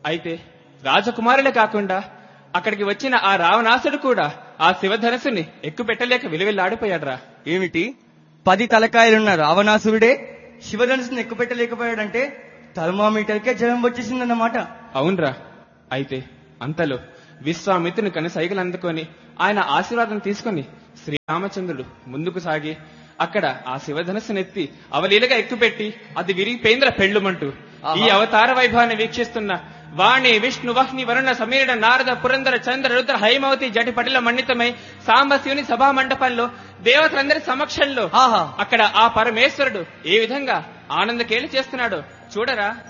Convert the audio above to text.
అయితే రాజకుమారులే కాకుండా అక్కడికి వచ్చిన ఆ రావణాసుడు కూడా ఆ శివధనస్సుని ఎక్కుపెట్టలేక విలువెల్లాడిపోయాడ్రా ఏమిటి పది తలకాయలున్న రావణాసురుడే శివధనుసుని ఎక్కుపెట్టలేకపోయాడంటే థర్మామీటర్కే జలం వచ్చేసిందన్నమాట అవునరా అయితే అంతలో విశ్వామిత్రుని కను సైకిల్ అందుకొని ఆయన ఆశీర్వాదం తీసుకొని శ్రీరామచంద్రుడు ముందుకు సాగి అక్కడ ఆ శివధనస్సునెత్తి అవలీలగా ఎక్కుపెట్టి అది విరిగిపోయిందిరా పెళ్ళుమంటూ ఈ ఆహా. అవతార వైభవాన్ని వీక్షిస్తున్న వాణి విష్ణు వహ్ని వరుణ సమీరుడ నారద పురందర చంద్ర రుద్ర హైమవతి జటి పటిల మండితమై సాంబశివుని సభా మండపంలో దేవతలందరి సమక్షంలో ఆహా అక్కడ ఆ పరమేశ్వరుడు ఏ విధంగా ఆనందకేళి చేస్తున్నాడో చూడరా